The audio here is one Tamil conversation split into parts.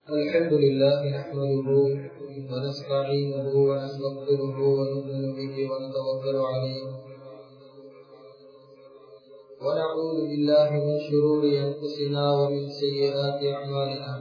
الحمد لله نحمده ونستعينه ونستغفره ونؤمن به ونتوكل عليه ونعوذ بالله من شرور انفسنا ومن سيئات اعمالنا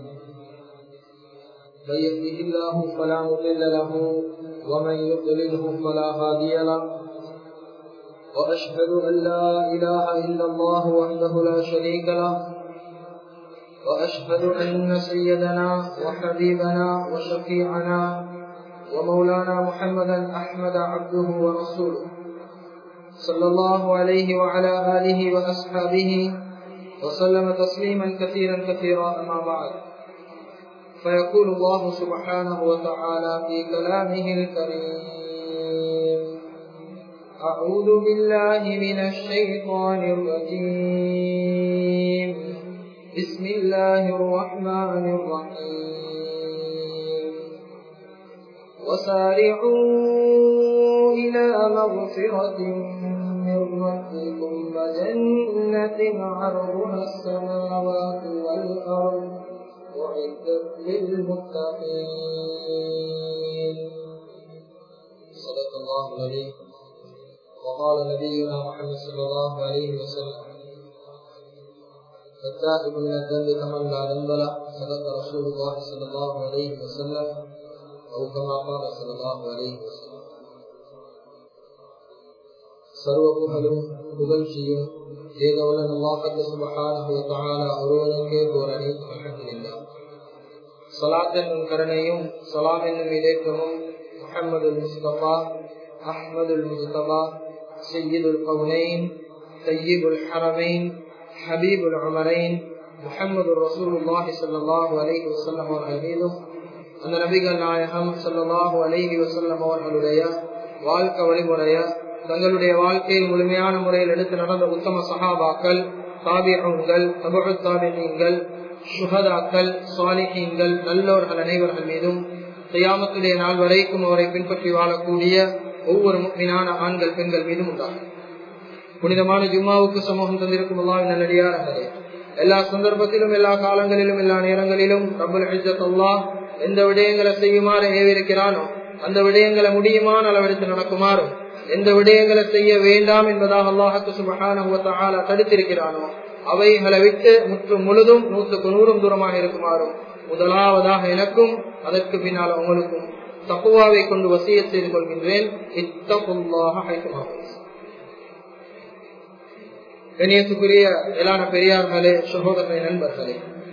من يهده الله فلا مضل له ومن يضلله فلا هادي له واشهد ان لا اله الا الله وحده لا شريك له وأشهد أن سيدنا وحبيبنا وشفيعنا ومولانا محمدا أحمد عبده ورسوله صلى الله عليه وعلى آله وأصحابه وسلم تسليما كثيرا كثيرا أما بعد فيقول الله سبحانه وتعالى في كلامه الكريم أعوذ بالله من الشيطان الرجيم بسم الله الرحمن الرحيم وسارعوا إلى مغفرة من ربكم وجنة عرضها السماوات والأرض أعدت للمتقين صدق الله العليم وقال نبينا محمد صلى الله عليه وسلم التائب من الذنب كمن لا ذنب له صدق رسول الله صلى الله عليه وسلم او كما قال صلى الله عليه وسلم சர்வ புகழும் புகழ்ச்சியும் ஏகவலன் அல்லாஹத்து சுபஹானஹு வதஆலா ஒருவனுக்கே பூரணி அல்ஹம்துலில்லாஹ் ஸலாத் என்னும் கருணையும் ஸலாம் என்னும் இலேக்கமும் முஹம்மதுல் முஸ்தபா அஹ்மதுல் முஸ்தபா சய்யிதுல் கவுனைன் சய்யிதுல் ஹரமைன் حبيب العمرين محمد رسول الله صلى الله عليه وسلم அவர்கள் மீதும் அந்த நபிகள் நாயகம் சல்லாஹூ அலஹி வசல்லம் அவர்களுடைய வாழ்க்கை வழிமுறைய தங்களுடைய வாழ்க்கையில் முழுமையான முறையில் எடுத்து நடந்த உத்தம சகாபாக்கள் தாபியங்கள் தபு தாபியங்கள் சுகதாக்கள் சாலிஹீன்கள் நல்லோர்கள் அனைவர்கள் மீதும் செய்யாமத்துடைய நாள் வரைக்கும் அவரை பின்பற்றி வாழக்கூடிய ஒவ்வொரு முக்கியமான ஆண்கள் பெண்கள் மீதும் உண்டாகும் புனிதமான ஜும்மாவுக்கு சமூகம் தந்திருக்கும் அல்லாவின் நல்லடியார்களே எல்லா சந்தர்ப்பத்திலும் எல்லா காலங்களிலும் எல்லா நேரங்களிலும் ரபுல் அல்லா எந்த விடயங்களை செய்யுமாறு ஏவிருக்கிறானோ அந்த விடயங்களை முடியுமான அளவெடுத்து நடக்குமாறும் எந்த விடயங்களை செய்ய வேண்டாம் என்பதாக அல்லாஹுக்கு சுபகான தடுத்திருக்கிறானோ அவைகளை விட்டு முற்று முழுதும் நூற்றுக்கு நூறும் தூரமாக இருக்குமாறும் முதலாவதாக எனக்கும் அதற்கு பின்னால் உங்களுக்கும் தப்புவாவை கொண்டு வசிய செய்து கொள்கின்றேன் இத்தகுல்லாக ஹைக்குமாகும் கணியத்துக்குரிய எலான பெரியார்களே சகோதரனை நண்பர்களே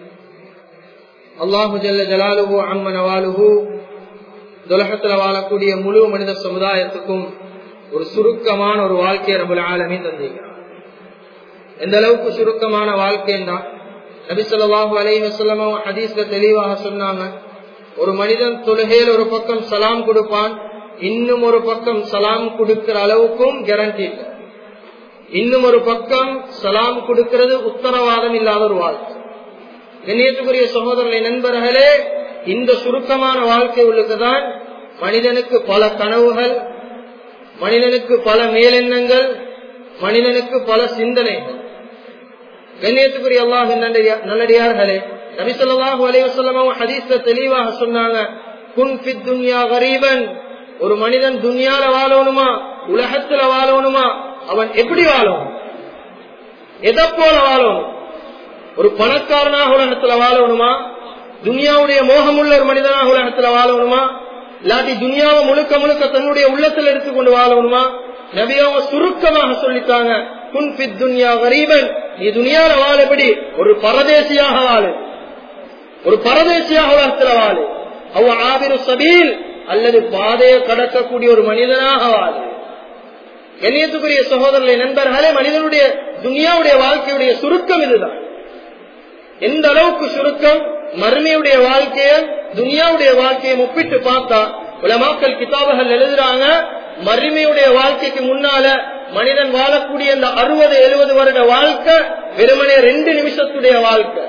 அல்லாஹு ஜல்ல ஜலாலுஹு அம்மன் அவாலுஹு துலகத்துல வாழக்கூடிய முழு மனித சமுதாயத்துக்கும் ஒரு சுருக்கமான ஒரு வாழ்க்கையை ரபுல் ஆலமே தந்திருக்கிறார் எந்த அளவுக்கு சுருக்கமான வாழ்க்கைன்னா நபி சொல்லாஹு அலஹி வசல்லமோ ஹதீஸ்ல தெளிவாக சொன்னாங்க ஒரு மனிதன் தொழுகையில் ஒரு பக்கம் சலாம் கொடுப்பான் இன்னும் ஒரு பக்கம் சலாம் கொடுக்கிற அளவுக்கும் கேரண்டி இல்லை இன்னும் ஒரு பக்கம் சலாம் கொடுக்கிறது உத்தரவாதம் இல்லாத ஒரு வாழ்க்கை கண்ணியத்துக்குரிய சகோதரர்களை நண்பர்களே இந்த சுருக்கமான வாழ்க்கை உள்ளுக்குதான் மனிதனுக்கு பல கனவுகள் மனிதனுக்கு பல மேலெண்ணங்கள் மனிதனுக்கு பல சிந்தனைகள் கண்ணியத்துக்குரிய அல்லாஹ் நல்லடியார்களே நபிசல்லாஹு அலைவசல்லமும் ஹதீஸ்ல தெளிவாக சொன்னாங்க குன் பித் துன்யா கரீபன் ஒரு மனிதன் துன்யால வாழணுமா உலகத்துல வாழணுமா அவன் எப்படி வாழும் எதை போல வாழணும் ஒரு பணக்காரனாக உலகத்துல வாழணுமா துனியாவுடைய மோகமுள்ள ஒரு மனிதனாக உலகத்துல வாழணுமா இல்லாட்டி துனியாவை முழுக்க முழுக்க தன்னுடைய உள்ளத்தில் எடுத்துக்கொண்டு வாழணுமா நபியாவ சுருக்கமாக சொல்லிட்டாங்க குன் பித் துன்யா கரீபன் நீ துனியால வாழபடி ஒரு பரதேசியாக வாழு ஒரு பரதேசியாக உலகத்துல வாழு அவ ஆபிரு சபீல் அல்லது பாதையை கடக்கக்கூடிய ஒரு மனிதனாக வாழு கண்ணியத்துக்குரிய சகோதரர்களை நண்பர்களே மனிதனுடைய துனியாவுடைய வாழ்க்கையுடைய சுருக்கம் இதுதான் எந்த அளவுக்கு சுருக்கம் மறுமையுடைய வாழ்க்கைய துனியாவுடைய வாழ்க்கையை ஒப்பிட்டு பார்த்தா உலமாக்கல் கிதாபுகள் எழுதுறாங்க மறுமையுடைய வாழ்க்கைக்கு முன்னால மனிதன் வாழக்கூடிய இந்த அறுபது எழுபது வருட வாழ்க்கை வெறுமனே ரெண்டு நிமிஷத்துடைய வாழ்க்கை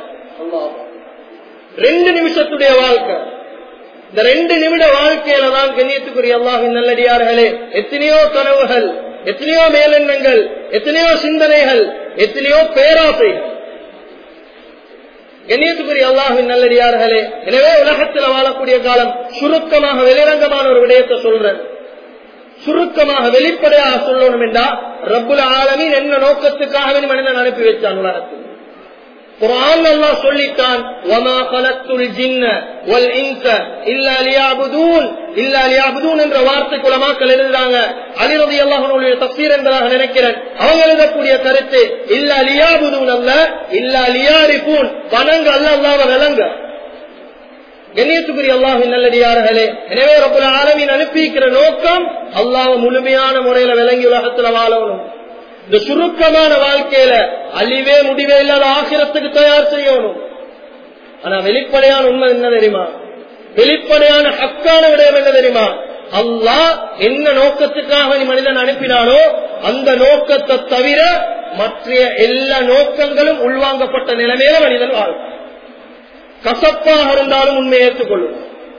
ரெண்டு நிமிஷத்துடைய வாழ்க்கை இந்த ரெண்டு நிமிட வாழ்க்கையில தான் கண்ணியத்துக்குரிய அல்லாஹின் நல்லடியார்களே எத்தனையோ கனவுகள் எத்தனையோ மேலெண்ணங்கள் எத்தனையோ சிந்தனைகள் எத்தனையோ பேராசைகள் கண்ணியத்துக்குரிய அல்லாஹின் நல்லடியார்களே எனவே உலகத்தில் வாழக்கூடிய காலம் சுருக்கமாக வெளிரங்கமான ஒரு விடயத்தை சொல்றேன் சுருக்கமாக வெளிப்படையாக சொல்லணும் என்றா ரப்புல ஆலமின் என்ன நோக்கத்துக்காக மனிதன் அனுப்பி வச்சான் உலகத்தில் குரான் அல்லா சொல்லிட்டான் وَمَا خَلَقْتُ الْجِنَّ وَالْإِنسَ إِلَّا لِيَعْبُدُونَ إِلَّا لِيَعْبُدُونَ என்ற வார்த்தை குலமாக்கள் எழுதுறாங்க அலி ரலியல்லாஹு அன்ஹுடைய தஃசீர் என்பதாக நினைக்கிறேன் அவங்க எழுதக்கூடிய கருத்து இல்லா லியாபுதூன் அல்ல இல்லா லியாரிஃபூன் வணங்க அல்ல அல்லாஹ்வை விளங்க கண்ணியத்துக்குரிய அல்லாஹின் நல்லடியார்களே எனவே ரப்புல் ஆலமீன் அனுப்பிக்கிற நோக்கம் அல்லாஹ் முழுமையான முறையில விளங்கி உலகத்துல வாழணும் இந்த சுருக்கமான வாழ்க்கையில அழிவே முடிவே இல்லாத ஆசிரத்துக்கு தயார் செய்யணும் ஆனா வெளிப்படையான உண்மை என்ன தெரியுமா வெளிப்படையான ஹக்கான விடயம் என்ன தெரியுமா அல்லாஹ் என்ன நோக்கத்துக்காக நீ மனிதன் அனுப்பினானோ அந்த நோக்கத்தை தவிர மற்ற எல்லா நோக்கங்களும் உள்வாங்கப்பட்ட நிலைமையில மனிதன் வாழும் கசப்பாக இருந்தாலும் உண்மை ஏற்றுக்கொள்ளும்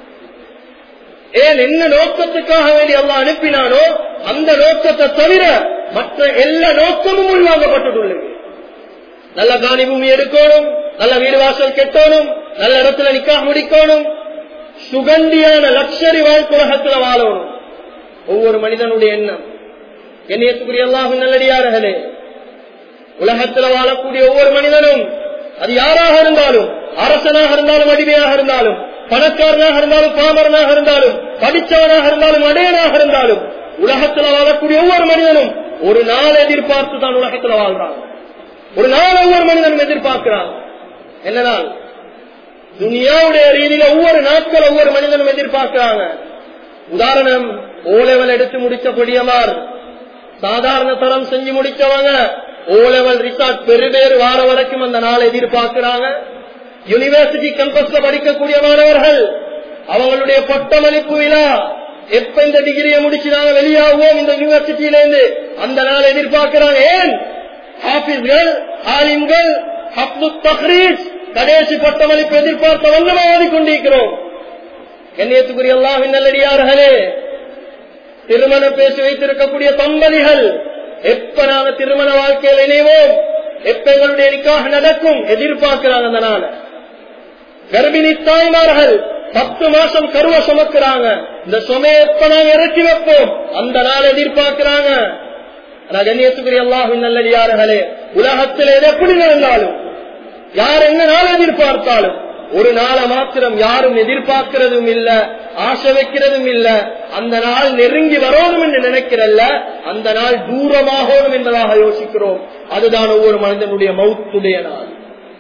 ஏன் என்ன நோக்கத்துக்காக வேண்டி அல்லாஹ் அனுப்பினானோ அந்த நோக்கத்தை தவிர மற்ற எல்லா நோக்கமும் உள்வாங்கப்பட்டுள்ளது நல்ல காணி பூமி எடுக்கணும் நல்ல வீடு வாசல் கெட்டணும் நல்ல இடத்துல நிக்காக முடிக்கணும் சுகந்தியான லக்ஷரி வாழ்க்குலகத்துல வாழணும் ஒவ்வொரு மனிதனுடைய எண்ணம் எண்ணியத்துக்குரிய அல்லாஹும் நல்லடியார்களே உலகத்துல வாழக்கூடிய ஒவ்வொரு மனிதனும் அது யாராக இருந்தாலும் அரசனாக இருந்தாலும் அடிமையாக இருந்தாலும் பணக்காரனாக இருந்தாலும் பாமரனாக இருந்தாலும் படித்தவனாக இருந்தாலும் அடையனாக இருந்தாலும் உலகத்துல வாழக்கூடிய ஒவ்வொரு மனிதனும் ஒரு நாள் எதிர்பார்த்து தான் உலகத்துல வாழ்றான் ஒரு நாள் ஒவ்வொரு மனிதனும் எதிர்பார்க்கிறான் என்ன நாள் துனியாவுடைய ரீதியில ஒவ்வொரு நாட்கள் ஒவ்வொரு மனிதனும் எதிர்பார்க்கிறாங்க உதாரணம் ஓலெவல் எடுத்து முடிச்ச பொடியமார் சாதாரண தரம் செஞ்சு முடிச்சவங்க ஓலெவல் ரிசார்ட் பெருவேறு வார வரைக்கும் அந்த நாள் எதிர்பார்க்கிறாங்க யூனிவர்சிட்டி கம்பஸ்ல படிக்கக்கூடிய மாணவர்கள் அவங்களுடைய பட்டமளிப்பு விழா எப்ப இந்த டிகிரியை முடிச்சு நாங்க வெளியாகுவோம் இந்த யூனிவர்சிட்டியில இருந்து அந்த நாள் எதிர்பார்க்கிறாங்க ஏன் ஹாபிஸ்கள் ஆலிம்கள் ஹப்து தஹ்ரீஸ் கடைசி பட்டமளிப்பு எதிர்பார்த்த வல்லமாடி கொண்டிருக்கிறோம் கண்ணியத்துக்குரிய அல்லாஹின் நல்லடியார்களே திருமணம் பேசி வைத்திருக்கக்கூடிய தம்பதிகள் எப்ப நாங்க திருமண வாழ்க்கையில் இணைவோம் எப்ப எங்களுடைய நிக்காக நடக்கும் எதிர்பார்க்கிறாங்க அந்த நாள கர்ப்பிணி தாய்மார்கள் பத்து மாசம் கருவ சுமக்கிறாங்க இந்த சுமையை எப்ப நாங்க இறக்கி வைப்போம் அந்த நாள் எதிர்பார்க்கிறாங்க கண்ணியத்துக்குரிய அல்லாஹின் நல்லடியார்களே உலகத்தில் எது எப்படி நடந்தாலும் யார் என்ன நாள் எதிர்பார்த்தாலும் ஒரு நாளை மாத்திரம் யாரும் எதிர்பார்க்கிறதும் இல்ல ஆசை வைக்கிறதும் இல்ல அந்த நாள் நெருங்கி வரணும் என்று நினைக்கிறல்ல அந்த நாள் தூரமாகணும் என்பதாக யோசிக்கிறோம் அதுதான் ஒவ்வொரு மனிதனுடைய மௌத்துடைய நாள்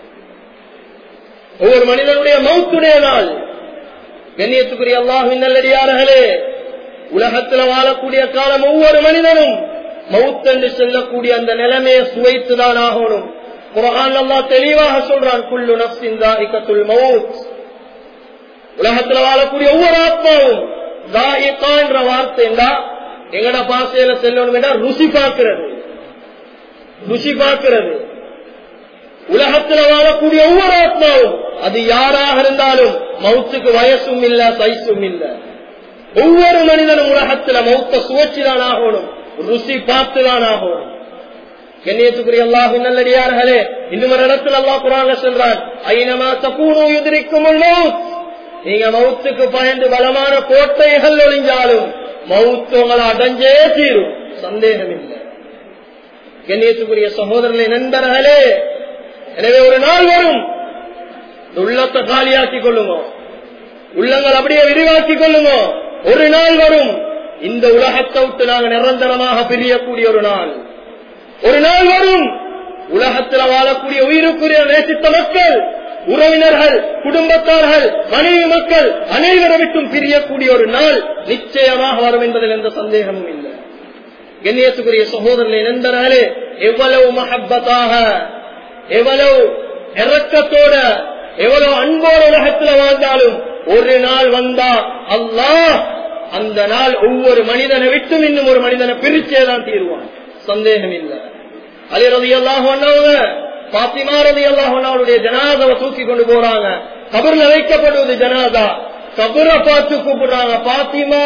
ஒவ்வொரு மனிதனுடைய மௌத்துடைய நாள் கண்ணியத்துக்குரிய அல்லாஹின் நல்லடியார்களே உலகத்துல வாழக்கூடிய காலம் ஒவ்வொரு மனிதனும் மவுத் என்று சொல்லக்கூடிய அந்த நிலைமையை சுவைத்துதான் ஆகணும் குரான் அல்லா தெளிவாக சொல்றான் குள்ளு நப்சின் தாயிக்கத்துல் மவுத் உலகத்துல வாழக்கூடிய ஒவ்வொரு ஆத்மாவும் தாயிக்கா என்ற வார்த்தை என்றா எங்கட பாசையில செல்லணும் என்றா ருசி பார்க்கிறது ருசி பார்க்கிறது உலகத்துல வாழக்கூடிய ஒவ்வொரு ஆத்மாவும் அது யாராக இருந்தாலும் மவுத்துக்கு வயசும் இல்ல சைஸும் இல்ல ஒவ்வொரு மனிதனும் உலகத்துல மௌத்த சுவச்சிதான் ஆகணும் ருசி பார்த்துதான் ஆகணும் கண்ணியத்துக்குரிய அல்லாஹு நல்லடியார்களே இன்னும் ஒரு இடத்துல அல்லாஹ் குரான சொல்றான் ஐநமா தப்பூனு எதிரிக்கும் நீங்க மவுத்துக்கு பயந்து பலமான கோட்டைகள் ஒளிஞ்சாலும் மவுத்து உங்களை அடைஞ்சே தீரும் சந்தேகம் இல்லை கண்ணியத்துக்குரிய சகோதரர்களை நண்பர்களே எனவே ஒரு நாள் வரும் உள்ளத்தை காலியாக்கி கொள்ளுங்க உள்ளங்கள் அப்படியே விரிவாக்கி கொள்ளுங்க ஒரு நாள் வரும் இந்த உலகத்தை விட்டு நாங்கள் நிரந்தரமாக பிரியக்கூடிய ஒரு நாள் ஒரு நாள் வரும் உலகத்தில் வாழக்கூடிய உயிருக்குரிய நேசித்த மக்கள் உறவினர்கள் குடும்பத்தார்கள் மனைவி மக்கள் அனைவரை விட்டும் பிரியக்கூடிய ஒரு நாள் நிச்சயமாக வரும் என்பதில் எந்த சந்தேகமும் இல்லை கண்ணியத்துக்குரிய சகோதரனை நண்பர்களே எவ்வளவு மஹப்பத்தாக எவ்வளவு இறக்கத்தோட எவ்வளவு அன்போட உலகத்துல வாழ்ந்தாலும் ஒரு நாள் வந்தா அல்லாஹ் அந்த நாள் ஒவ்வொரு மனிதனை விட்டும் இன்னும் ஒரு மனிதனை பிரிச்சேதான் தீர்வான் சந்தேகம் இல்லை அலி ரவி அல்லாஹ் பாத்திமா ரவி அல்லாஹ் ஜனாதாவை தூக்கி கொண்டு போறாங்க கபர்ல வைக்கப்படுவது ஜனாதா கபரை பார்த்து கூப்பிடுறாங்க பாத்திமா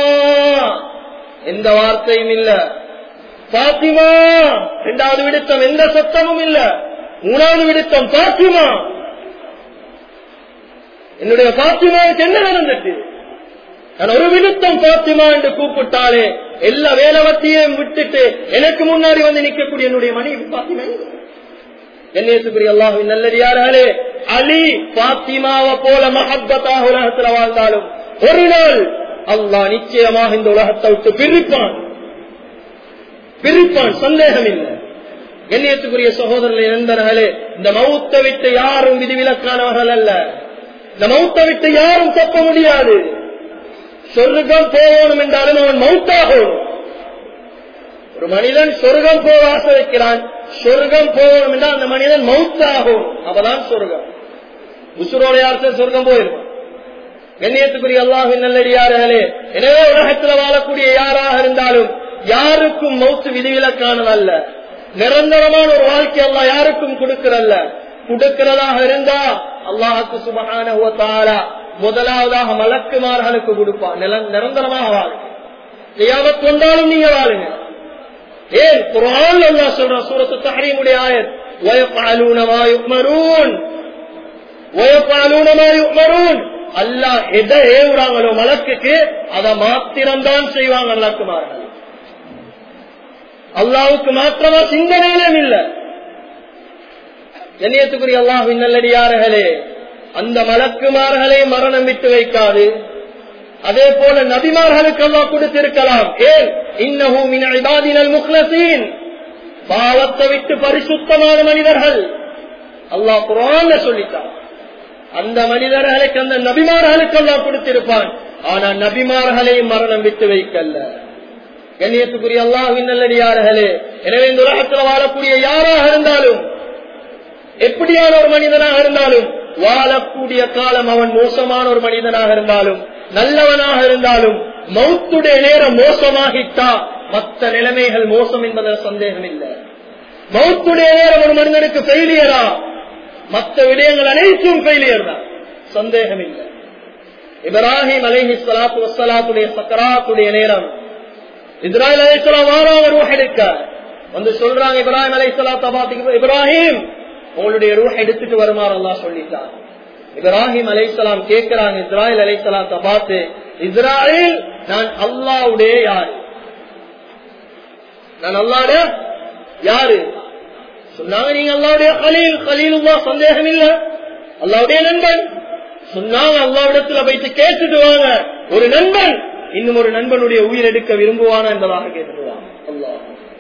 எந்த வார்த்தையும் இல்ல பாத்திமா இரண்டாவது விடுத்தம் எந்த சத்தமும் இல்ல மூணாவது விடுத்தம் பாத்திமா என்னுடைய பாத்திமாவுக்கு என்ன நடந்துட்டு நான் ஒரு விழுத்தம் பாத்திமா என்று கூப்பிட்டாலே எல்லா வேலவத்தையும் விட்டுட்டு எனக்கு முன்னாடி வந்து நிற்கக்கூடிய என்னுடைய மனைவி பாத்திமா கண்ணியத்துக்குரிய அல்லாஹின் நல்லடியார்களே அலி பாத்திமாவை போல மஹப்பத்தாக உலகத்துல வாழ்ந்தாலும் ஒரு நாள் அல்லாஹ் நிச்சயமாக இந்த உலகத்தை விட்டு பிரிப்பான் பிரிப்பான் சந்தேகம் இல்லை கண்ணியத்துக்குரிய சகோதரர்களே நண்பர்களே இந்த மௌத்தை விட்டு யாரும் விதிவிலக்கானவர்கள் அல்ல இந்த மௌத்தை விட்டு யாரும் தப்ப முடியாது சொர்க்கம் போகணும் என்றாலும் அவன் மௌத்தாகும் ஒரு மனிதன் சொர்க்கம் போக ஆசை வைக்கிறான் சொர்க்கம் போகணும் என்றால் அந்த மனிதன் மௌத்தாகும் அப்பதான் சொர்க்கம் உசுரோட யார்த்த சொர்க்கம் போயிருவான் கண்ணியத்துக்குரிய அல்லாஹின் நல்லடியார்களே எனவே உலகத்தில் வாழக்கூடிய யாராக இருந்தாலும் யாருக்கும் மௌத்து விதிவிலக்கானதல்ல நிரந்தரமான ஒரு வாழ்க்கை அல்லா யாருக்கும் கொடுக்கிறல்ல கொடுக்கிறதாக இருந்தா அல்லாஹுக்கு சுபகான முதலாவதாக மலக்குமார்களுக்கு கொடுப்பான் நிரந்தரமாக வாழுங்க செய்யாமத் கொண்டாலும் நீங்க வாழுங்க ஏன் குரான் அல்லா சொல்ற சூரத்து தஹரீமுடைய ஆயத் ويفعلون ما يؤمرون ويفعلون ما يؤمرون அல்லாஹ் எதை ஏவுறாங்களோ மலக்குக்கு அதை மாத்திரம்தான் செய்வாங்க மலக்குமார்கள் அல்லாவுக்கு மாத்திரமா சிந்தனையிலும் இல்ல கண்ணியத்துக்குரிய அல்லாஹின் நல்லடியார்களே அந்த மலக்குமார்களை மரணம் விட்டு வைக்காது அதே போல நபிமார்களுக்கு அல்லாஹ் கொடுத்திருக்கலாம் ஏன் இன்னஹூமின் முக்லசீன் பாவத்தை விட்டு பரிசுத்தமான மனிதர்கள் அல்லாஹ் குரான் சொல்லிட்டான் அந்த மனிதர்களுக்கு அந்த நபிமார்களுக்கு எல்லாம் கொடுத்திருப்பான் ஆனா நபிமார்களை மரணம் விட்டு வைக்கல்ல கண்ணியத்துக்குரிய அல்லாஹின் நல்லடியார்களே எனவே இந்த உலகத்தில் வாழக்கூடிய யாராக இருந்தாலும் எப்படியான ஒரு மனிதனாக இருந்தாலும் வாழக்கூடிய காலம் அவன் மோசமான ஒரு மனிதனாக இருந்தாலும் நல்லவனாக இருந்தாலும் மௌத்துடைய நேரம் மோசமாகிட்டா மற்ற நிலைமைகள் மோசம் என்பதில் சந்தேகம் இல்லை மௌத்துடைய நேரம் ஒரு மனிதனுக்கு ஃபெயிலியரா மற்ற விடயங்கள் அனைத்தும் ஃபெயிலியர் தான் சந்தேகம் இல்லை இப்ராஹிம் அலைஹி சலாத்து வசலாத்துடைய சக்கராத்துடைய நேரம் இஸ்ராயல் அலைசலாம் வாராம ரூஹ் எடுக்க வந்து சொல்றாங்க இப்ராஹிம் அலை சலாத்து இப்ராஹிம் உங்களுடைய ரூஹ் எடுத்துட்டு வருமாறு அல்லா சொல்லிட்டார் இப்ராஹிம் அலைசலாம் கேட்கிறாங்க இஸ்ராயல் அலைசலாத்த பார்த்து இஸ்ராயல் நான் அல்லாவுடைய யாரு நான் அல்லாட யாரு சொன்னாங்க நீங்க அல்லாவுடைய கலீல் கலீலுல்லா சந்தேகம் இல்ல அல்லாவுடைய நண்பன் சொன்னாங்க அல்லாவிடத்துல வைத்து கேட்டுட்டு வாங்க ஒரு நண்பன் இன்னும் ஒரு நண்பனுடைய உயிர் எடுக்க விரும்புவானா என்பதாக கேட்டுட்டு வாங்க அல்லாஹ்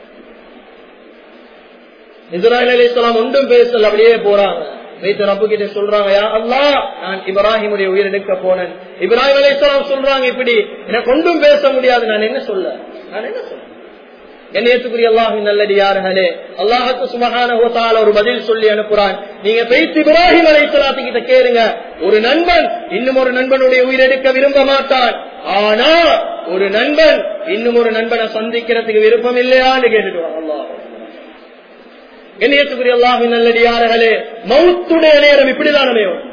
இஸ்ராயல் அலி இஸ்லாம் ஒன்றும் பேசல அப்படியே போறாங்க வைத்து ரப்பு கிட்ட சொல்றாங்க யா அல்லா நான் இப்ராஹிமுடைய உயிர் எடுக்க போனேன் இப்ராஹிம் அலி இஸ்லாம் சொல்றாங்க இப்படி எனக்கு ஒன்றும் பேச முடியாது நான் என்ன சொல்ல நான் என்ன சொல்ல என்னத்துக்குரிய அல்லாஹின் நல்லடியார்களே அல்லாஹுக்கு சுமகான ஒரு பதில் சொல்லி அனுப்புறான் நீங்க பேசி இப்ராஹிம் அலை கிட்ட கேளுங்க ஒரு நண்பன் இன்னும் ஒரு நண்பனுடைய உயிரெடுக்க விரும்ப மாட்டான் ஆனா ஒரு நண்பன் இன்னும் ஒரு நண்பனை சந்திக்கிறதுக்கு விருப்பம் இல்லையான்னு கேட்டுட்டு அல்லாஹ் என்னத்துக்குரிய அல்லாஹின் நல்லடியார்களே மவுத்துடைய நேரம் இப்படிதான் அமையும்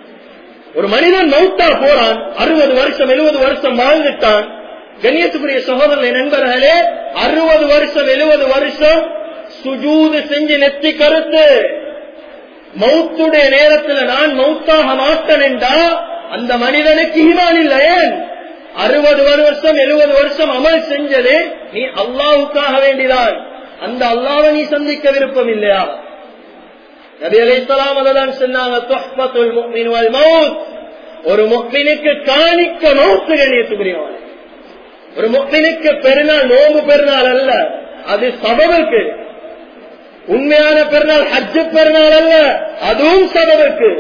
ஒரு மனிதன் மவுத்தா போறான் அறுபது வருஷம் எழுபது வருஷம் வாழ்ந்துட்டான் கண்ணியத்துக்குரிய சகோதரர்களை நண்பர்களே அறுபது வருஷம் எழுபது வருஷம் சுஜூது செஞ்சு நெத்தி கருத்து மௌத்துடைய நேரத்தில் நான் மௌத்தாக மாட்டேன் என்றா அந்த மனிதனுக்கு ஈமான் இல்லை ஏன் அறுபது வருஷம் எழுபது வருஷம் அமல் செஞ்சது நீ அல்லாவுக்காக வேண்டிதான் அந்த அல்லாவை நீ சந்திக்க விருப்பம் இல்லையா நபி அலைத்தலாம் அதான் சொன்னாங்க ஒரு முக்மினுக்கு காணிக்க மௌத்து கண்ணியத்துக்குரியவன் ஒரு முக்மினுக்கு பெருநாள் நோம்பு பெருநாள் அல்ல அது சபவுக்கு உண்மையான பெருநாள் ஹஜ்ஜு பெருநாள் அல்ல அதுவும் சபவுக்கு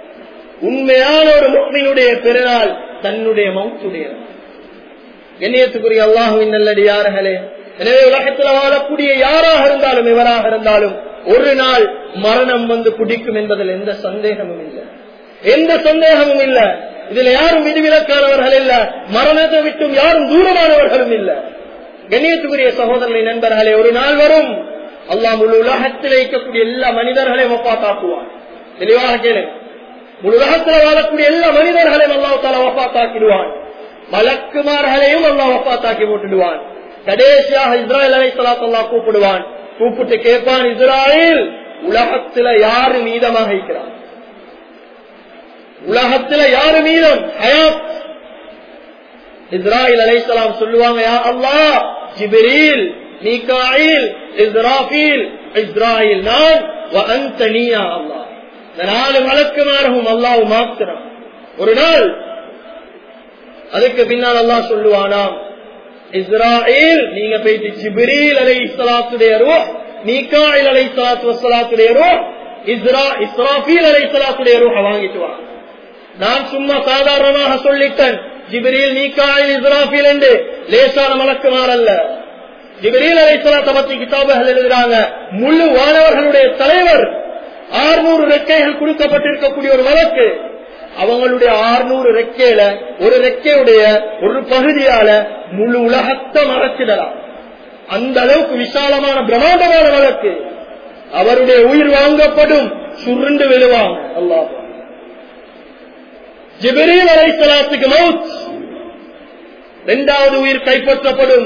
உண்மையான ஒரு முக்மினுடைய பெருநாள் தன்னுடைய மௌத்துடைய கண்ணியத்துக்குரிய அல்லாஹுவின் நல்லடியார்களே எனவே உலகத்தில் வாழக்கூடிய யாராக இருந்தாலும் இவராக இருந்தாலும் ஒரு நாள் மரணம் வந்து குடிக்கும் என்பதில் எந்த சந்தேகமும் இல்லை எந்த சந்தேகமும் இல்லை இதுல யாரும் விதிவிலக்கானவர்கள் இல்ல மரணத்தை விட்டும் யாரும் தூரமானவர்களும் இல்ல கண்ணியத்துக்குரிய சகோதரர்களின் நண்பர்களே ஒரு நாள் வரும் அல்லாஹ் முழு உலகத்தில் இருக்கக்கூடிய எல்லா மனிதர்களையும் ஒப்பாத்தாக்குவான் தெளிவாக கேளு முழு உலகத்தில் வாழக்கூடிய எல்லா மனிதர்களையும் அல்லாஹ் தால ஒப்பாத்தாக்கிடுவான் மலக்குமார்களையும் அல்லாஹ் ஒப்பாத்தாக்கி போட்டுடுவான் கடைசியாக இஸ்ராயல் அலை சலாத்தல்லா கூப்பிடுவான் கூப்பிட்டு கேட்பான் இஸ்ராயல் உலகத்துல யாரு மீதமாக இருக்கிறான் உலகத்துல யாரு மீதும் ஹயாத் இஸ்ராயில் அலைசலாம் சொல்லுவாங்க யா அல்லாஹ் ஜிப்ரீல் மீகாயில் இஸ்ராஃபீல் இஸ்ராயில் நான் வ அன்த நீயா அல்லாஹ் இந்த நாலு மலக்குமாரகும் அல்லாஹ் மாத்திரம் ஒரு நாள் அதுக்கு பின்னால் அல்லாஹ் சொல்லுவானாம் இஸ்ராயில் நீங்க போயிட்டு ஜிப்ரீல் அலை இஸ்லாத்துடைய ரூ மீகாயில் அலை சலாத்து வசலாத்துடைய ரூ இஸ்ரா இஸ்ராஃபீல் அலை சலாத்துடைய ரூஹ வாங்கிட்டு வா நான் சும்மா சாதாரணமாக சொல்லிட்டேன் ஜிபிரில் மீகாயில் இஸ்ராஃபில் என்று லேசான மலக்குமார் அல்ல ஜிபிரில் அலைசலாத்தை பத்தி கிதாபுகள் எழுதுறாங்க முழு வானவர்களுடைய தலைவர் ஆறுநூறு ரெக்கைகள் கொடுக்கப்பட்டிருக்கக்கூடிய ஒரு வழக்கு அவங்களுடைய ஆறுநூறு ரெக்கையில ஒரு ரெக்கையுடைய ஒரு பகுதியால முழு உலகத்தை மறைச்சிடலாம் அந்த அளவுக்கு விசாலமான பிரம்மாண்டமான வழக்கு அவருடைய உயிர் வாங்கப்படும் சுருண்டு விழுவாங்க அல்லாஹ் ஜிபிரீல் அலைசலாத்துக்கு மவுத் இரண்டாவது உயிர் கைப்பற்றப்படும்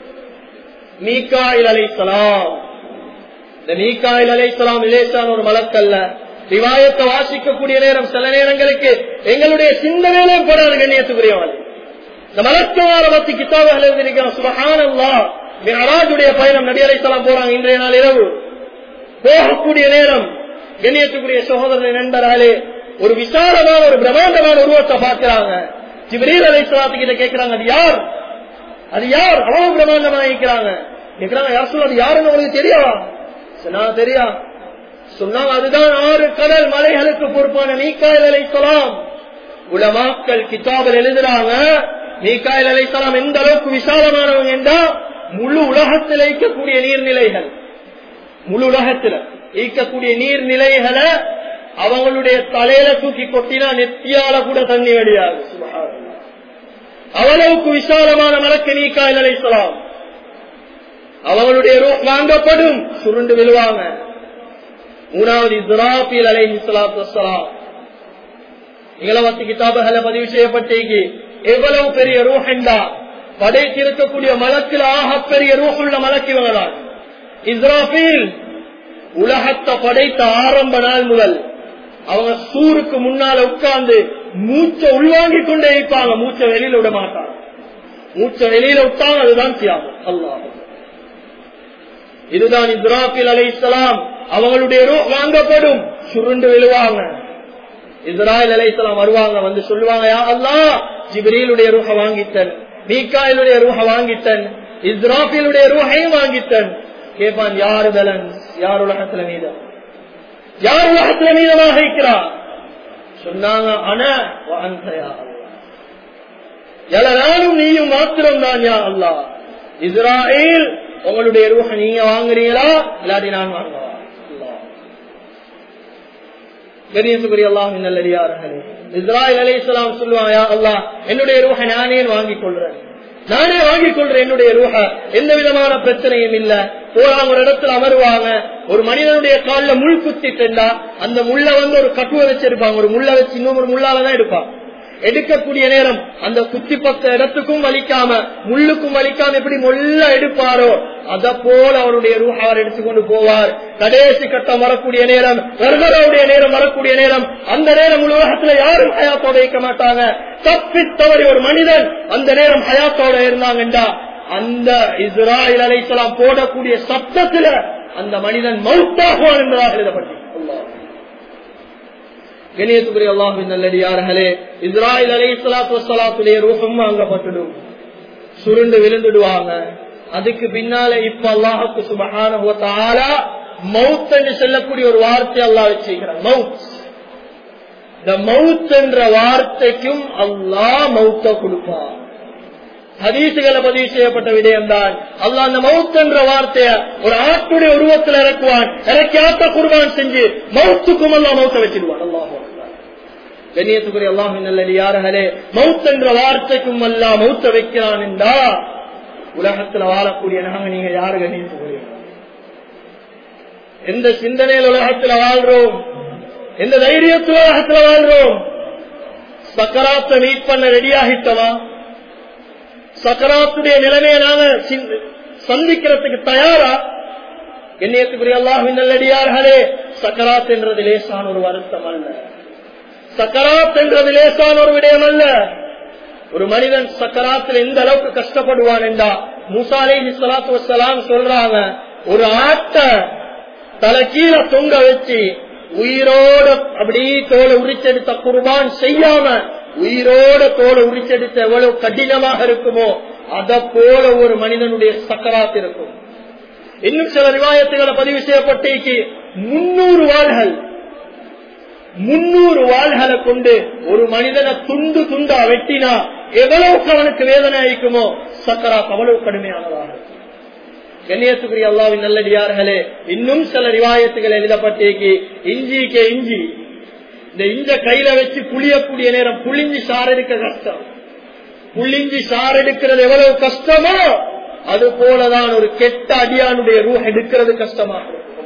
மீகாயில் அலைசலாம் இந்த மீகாயில் அலைசலாம் இலேசான ஒரு மலக்கல்ல ரிவாயத்தை வாசிக்கக்கூடிய நேரம் சில நேரங்களுக்கு எங்களுடைய சிந்தனையிலே படாது கண்ணியத்துக்குரியவன் இந்த மலக்குமார பத்தி கித்தாபுகள் எழுதியிருக்கிறோம் சுபஹான் அல்லா மிகராஜுடைய பயணம் நபி அலைசலாம் போறாங்க இன்றைய நாள் இரவு போகக்கூடிய நேரம் கண்ணியத்துக்குரிய சகோதரனை நண்பராலே ஒரு விசாலமான ஒரு பிரம்மாண்டமான உருவத்தை பார்க்கிறாங்க ஜிப்ரீல் அலைசலாத்து கிட்ட கேட்கிறாங்க அது யார் அது யார் அவ்வளவு பிரம்மாண்டமா இருக்கிறாங்க கேட்கிறாங்க யார் சொல்ல அது யாருன்னு உங்களுக்கு தெரியாவா சொன்னா தெரியா சொன்னாங்க அதுதான் ஆறு கடல் மலைகளுக்கு பொறுப்பான மீக்காயில் அலைசலாம் உலமாக்கள் கிதாபில் எழுதுறாங்க மீக்காயில் அலைசலாம் எந்த அளவுக்கு விசாலமானவங்க என்றா முழு உலகத்தில் இருக்கக்கூடிய நீர்நிலைகள் முழு உலகத்துல ஈக்கக்கூடிய நீர்நிலைகளை அவங்களுடைய தலையில தூக்கி கொட்டினா நெத்தியால கூட தண்ணி வெளியாது அவ்வளவுக்கு விசாலமான மலக்கு நீக்காயில் அலைசலாம் அவங்களுடைய ரூப் வாங்கப்படும் சுருண்டு விழுவாங்க மூணாவது இஸ்ராபில் அலை சலாத்து வசலாம் இளவத்தி கிதாபுகளை பதிவு செய்யப்பட்டீங்க எவ்வளவு பெரிய ரூஹெண்டா படைத்திருக்கக்கூடிய மலக்கில் ஆக பெரிய ரூஹுள்ள மலக்கு இவங்களான் இஸ்ராபில் உலகத்தை படைத்த ஆரம்ப நாள் முதல் அவங்க சூருக்கு முன்னால உட்கார்ந்து மூச்சை உள்வாங்கிக் கொண்டே இருப்பாங்க மூச்சை வெளியில விட மாட்டாங்க மூச்சை வெளியில விட்டாங்க அதுதான் தியாகம் அல்லாஹ் இதுதான் இஸ்ராபில் அலை இஸ்லாம் அவங்களுடைய ரூ வாங்கப்படும் சுருண்டு விழுவாங்க இஸ்ராயல் அலை இஸ்லாம் வருவாங்க வந்து சொல்லுவாங்க யா அல்லா ஜிப்ரீலுடைய ரூஹ வாங்கித்தன் மீக்காயிலுடைய ரூஹ வாங்கித்தன் இஸ்ராபிலுடைய ரூஹையும் வாங்கித்தன் கேட்பான் யாரு பலன் யார் உலகத்துல மீதம் யார் உலகத்துல மீதமாக இருக்கிறார் சொன்னாங்க அன நானும் நீயும் மாத்திரம் தான் யா அல்லா இஸ்ராயல் உங்களுடைய ரூஹ நீங்க வாங்குறீங்களா இல்லாட்டி நான் வாங்குவா கணியத்துக்குரிய அல்லாஹ் நல்லடியார்களே இஸ்ராயல் அலி இஸ்லாம் சொல்லுவாங்க யா அல்லாஹ் என்னுடைய ரூஹ நானே வாங்கிக் கொள்றேன் நானே வாங்கிக் கொள்றேன் என்னுடைய ரூஹ எந்த விதமான பிரச்சனையும் இல்ல போறாங்க ஒரு இடத்துல அமருவாங்க ஒரு மனிதனுடைய காலில் முள் குத்திட்டா அந்த முள்ள வந்து ஒரு கட்டுவை வச்சிருப்பாங்க ஒரு முள்ள வச்சு இன்னும் ஒரு முள்ளாலதான் எடுப்பாங்க எடுக்கக்கூடிய நேரம் அந்த குத்தி பக்க இடத்துக்கும் வலிக்காம முள்ளுக்கும் வலிக்காம எப்படி மொல்ல எடுப்பாரோ அத போல அவருடைய ரூஹ அவர் எடுத்துக்கொண்டு போவார் கடைசி கட்டம் வரக்கூடிய நேரம் வருகருடைய நேரம் வரக்கூடிய நேரம் அந்த நேரம் உலகத்துல யாரும் ஹயாத்தோட இருக்க மாட்டாங்க தப்பி தவறி ஒரு மனிதன் அந்த நேரம் ஹயாத்தோட இருந்தாங்கண்டா அந்த இஸ்ராயல் அலைசலாம் போடக்கூடிய சப்தத்துல அந்த மனிதன் மௌத்தாகுவான் என்பதாக எழுதப்பட்டு கணியத்துக்குரிய அல்லாஹின் நல்லடியார்களே இஸ்ராயல் அலை சலாத்து வசலாத்துடைய ரூபம் வாங்கப்பட்டுடும் சுருண்டு விழுந்துடுவாங்க அதுக்கு பின்னால இப்ப அல்லாஹுக்கு சுபகான மவுத் என்று சொல்லக்கூடிய ஒரு வார்த்தை அல்லாஹ் வச்சுக்கிறான் மவுத் இந்த மவுத் என்ற வார்த்தைக்கும் அல்லாஹ் மவுத்த கொடுப்பான் ஹதீசுகளை பதிவு செய்யப்பட்ட விடயம் தான் அல்லா அந்த மவுத் என்ற வார்த்தைய ஒரு ஆட்டுடைய உருவத்தில் இறக்குவான் இறக்கி ஆட்ட குர்பான் செஞ்சு மவுத்துக்கும் அல்லா மவுத்த வச்சிருவான் அல்லாஹ் கண்ணியத்துக்குரிய அல்லாஹ் நல்லடியார்களே மவுத் என்ற வார்த்தைக்கும் அல்லா மவுத்த வைக்கிறான் என்றா உலகத்துல வாழக்கூடிய நாங்க நீங்க யாரு கண்ணியத்துக்குரிய எந்த சிந்தனையில் உலகத்துல வாழ்றோம் எந்த தைரியத்தில் உலகத்துல வாழ்றோம் சக்கராத்தை மீட் பண்ண ரெடி ஆகிட்டோமா சக்கராத்துடைய நிலைமையை நாங்க சந்திக்கிறதுக்கு தயாரா என்னையத்துக்குரிய அல்லாஹின் நல்லடியார்களே சக்கராத் என்றது லேசான ஒரு வருத்தம் அல்ல சக்கராத் என்றது லேசான ஒரு விடயம் அல்ல ஒரு மனிதன் சக்கராத்தில் எந்த அளவுக்கு கஷ்டப்படுவான் என்றா முசாலை சலாத்து வசலாம் சொல்றாங்க ஒரு ஆட்டை தலை கீழே தொங்க வச்சு உயிரோட அப்படி தோலை உரிச்செடுத்த குர்பான் செய்யாம உயிரோட தோலை உரிச்செடுத்த எவ்வளவு கடினமாக இருக்குமோ அத போல ஒரு மனிதனுடைய சக்கராத் இருக்கும் இன்னும் சில ரிவாயத்துகளை பதிவு செய்யப்பட்டிருக்கு முன்னூறு வாள்கள் முன்னூறு வாள்களை கொண்டு ஒரு மனிதனை துண்டு துண்டா வெட்டினா எவ்வளவுக்கு அவனுக்கு வேதனை அளிக்குமோ சக்கராத் அவ்வளவு கடுமையானதாக கண்ணியத்துக்குரிய அல்லாவின் நல்லடியார்களே இன்னும் சில ரிவாயத்துகள் எழுதப்பட்டிருக்கு இஞ்சிக்கு இஞ்சி இந்த இஞ்ச கையில வச்சு புளியக்கூடிய நேரம் புளிஞ்சி சார் எடுக்க கஷ்டம் புளிஞ்சி சார் எடுக்கிறது எவ்வளவு கஷ்டமோ அது போலதான் ஒரு கெட்ட அடியானுடைய ரூஹ் எடுக்கிறது கஷ்டமாக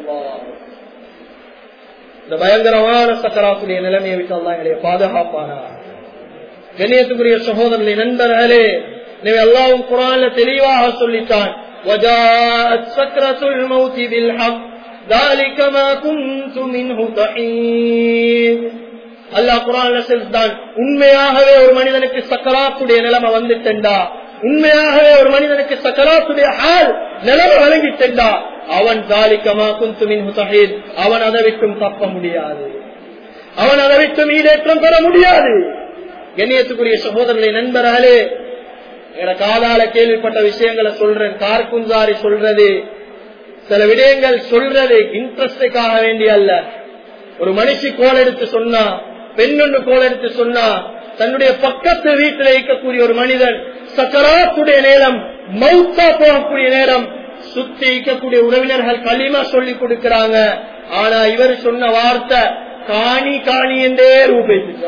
இந்த பயங்கரமான சக்கராத்துடைய நிலைமையை விட்டு அல்லா எங்களை பாதுகாப்பானா கண்ணியத்துக்குரிய சகோதரர்களை நண்பர்களே நீ எல்லாவும் குரான்ல தெளிவாக சொல்லித்தான் وجاءت سكرة الموت بالحق ذلك ما كنت منه تحيد அல்லாஹ் குரான்ல செல்தான் உண்மையாகவே ஒரு மனிதனுக்கு சக்கராத்துடைய நிலைமை வந்துட்டா உண்மையாகவே ஒரு மனிதனுக்கு சக்கராத்துடைய ஹால் நிலைமை வழங்கிட்டா அவன் தாலிக்கமா குந்துமின் முசஹீத் அவன் அதை விட்டும் தப்ப முடியாது அவன் அதை விட்டும் ஈடேற்றம் பெற முடியாது கண்ணியத்துக்குரிய சகோதரர்களை நண்பர்களே என காதால கேள்விப்பட்ட விஷயங்களை சொல்றேன் கார்குஞ்சாரி சொல்றது சில விடயங்கள் சொல்றது இன்ட்ரெஸ்டுக்காக வேண்டிய அல்ல ஒரு மனுஷி கோல் எடுத்து சொன்னா பெண்ணொன்று கோல் எடுத்து சொன்னா தன்னுடைய பக்கத்து வீட்டில் இருக்கக்கூடிய ஒரு மனிதன் சக்கராத்துடைய நேரம் மௌத்தா போகக்கூடிய நேரம் சுத்தி இருக்கக்கூடிய உறவினர்கள் களிமா சொல்லி கொடுக்கிறாங்க ஆனா இவர் சொன்ன வார்த்தை காணி காணி என்றே ரூபிச்சு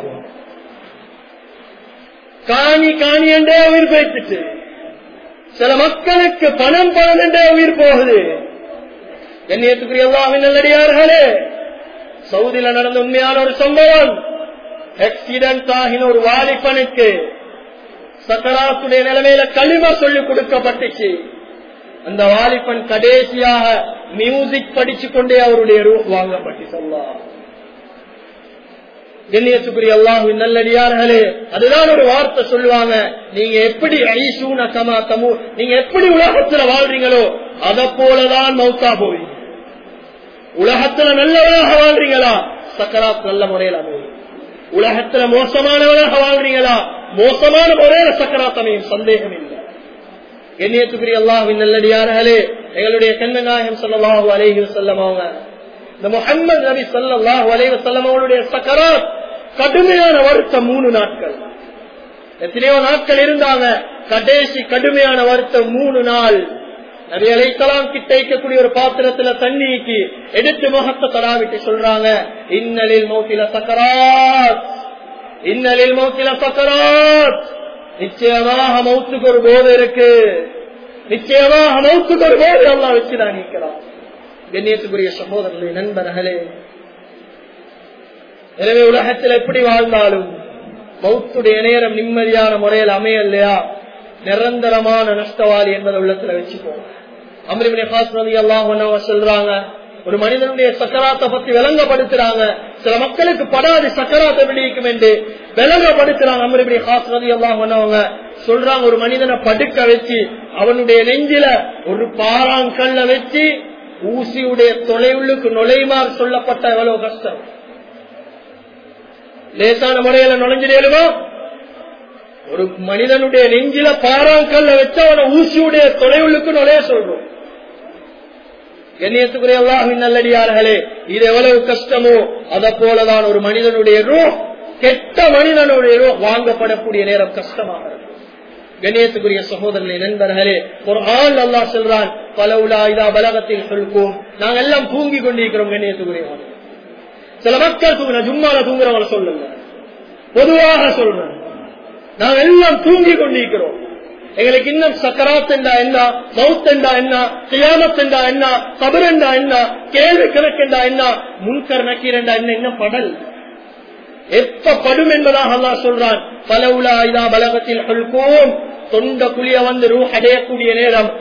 காணி காணி என்றே உயிர் போயிடுச்சு சில மக்களுக்கு பணம் பணம் என்றே உயிர் போகுது கண்ணியத்துக்குரிய எல்லாமே நல்லடியார்களே சவுதியில நடந்த உண்மையான ஒரு சம்பவம் ஆக்சிடென்ட் ஆகின ஒரு வாலிபனுக்கு சக்கராத்துடைய நிலைமையில களிமா சொல்லி கொடுக்கப்பட்டுச்சு அந்த வாலிபன் கடைசியாக மியூசிக் படிச்சு கொண்டே அவருடைய ரூ வாங்கப்பட்டு சொல்லலாம் கண்ணியத்துக்குரிய அல்லாஹுவின் நல்லடியார்களே அதுதான் ஒரு வார்த்தை சொல்லுவாங்க நீங்க எப்படி ஐசூன கமா தமு நீங்க எப்படி உலகத்துல வாழ்றீங்களோ அத போலதான் மௌத்தா போவீங்க உலகத்துல நல்லவராக வாழ்றீங்களா சக்கராத் நல்ல முறையில் அமையும் உலகத்துல மோசமானவராக வாழ்றீங்களா மோசமான முறையில சக்கராத் அமையும் சந்தேகம் இல்லை கண்ணியத்துக்குரிய அல்லாஹுவின் நல்லடியார்களே எங்களுடைய கண்ணநாயகம் சொல்லலாஹு அலேஹி வசல்லம் அவங்க இந்த முகமது நபி சல்லாஹு அலைஹி வசல்லம் அவங்களுடைய சக்கராத் கடுமையான வருத்தம் மூணு நாட்கள் எத்தனையோ நாட்கள் இருந்தாங்க கடைசி கடுமையான வருத்தம் மூணு நாள் நபி அலைத்தலாம் கிட்ட இருக்கக்கூடிய ஒரு பாத்திரத்துல தண்ணிக்கு எடுத்து முகத்தை தடாவிட்டு சொல்றாங்க இன்னலில் மௌத்தில சக்கராத் இன்னலில் மௌத்தில சக்கராத் நிச்சயமாக மௌத்துக்கு ஒரு போதை இருக்கு நிச்சயமாக மௌத்துக்கு ஒரு போதை எல்லாம் வச்சுதான் நிற்கலாம் கண்ணியத்துக்குரிய சகோதரர்களே நண்பர்களே எனவே உலகத்தில் எப்படி வாழ்ந்தாலும் மௌத்துடைய நேரம் நிம்மதியான முறையில் அமையலையா நிரந்தரமான நஷ்டவாளி என்பதை உள்ளத்துல வச்சுக்கோங்க அமிர்மணி ஹாஸ்மதி எல்லாம் சொல்றாங்க ஒரு மனிதனுடைய சக்கராத்தை பத்தி விளங்கப்படுத்துறாங்க சில மக்களுக்கு படாது சக்கராத்தை விடுவிக்கும் என்று விளங்கப்படுத்துறாங்க அமிர்மணி ஹாஸ்மதி எல்லாம் பண்ணவங்க சொல்றாங்க ஒரு மனிதனை படுக்க வச்சு அவனுடைய நெஞ்சில ஒரு பாறாங்கல்ல வச்சு ஊசியுடைய தொலைவுள்ளுக்கு நுழைமாறு சொல்லப்பட்ட எவ்வளவு கஷ்டம் லேசான முறையில நுழைஞ்சிடலுமா ஒரு மனிதனுடைய நெஞ்சில பாறாங்கல்ல வச்சு அவனை ஊசியுடைய தொலைவுள்ளுக்கு நுழைய சொல்றோம் கண்ணியத்துக்குரிய அல்லாஹின் நல்லடியார்களே இது எவ்வளவு கஷ்டமோ அத போலதான் ஒரு மனிதனுடைய ரூ கெட்ட மனிதனுடைய ரூ வாங்கப்படக்கூடிய நேரம் கஷ்டமாக இருக்கும் கண்ணியத்துக்குரிய சகோதரனை நண்பர்களே ஒரு ஆள் அல்லா சொல்றான் பலவுலா இதா பலகத்தில் சொல்வோம் நாங்க எல்லாம் தூங்கி கொண்டிருக்கிறோம் கண்ணியத்துக்குரிய சில மக்கள் தூங்குற ஜும்மால தூங்குறவங்கள சொல்லுங்க பொதுவாக சொல்றேன் நாங்க எல்லாம் தூங்கி கொண்டிருக்கிறோம் எங்களுக்கு இன்னும் சக்கராத் என்றா என்ன மவுத் என்றா என்ன கியாமத் என்றா என்ன கபர் என்றா என்ன கேள்வி கணக்கெண்டா என்ன முன்கர் நக்கீர் என்றா என்ன இன்னும் படல் எப்ப படும் என்பதாக அல்லா சொல்றான் பலவுலா இதா பலகத்தில் கொள்வோம் தொண்ட குழிய வந்து ரூ அடையக்கூடிய நேரம்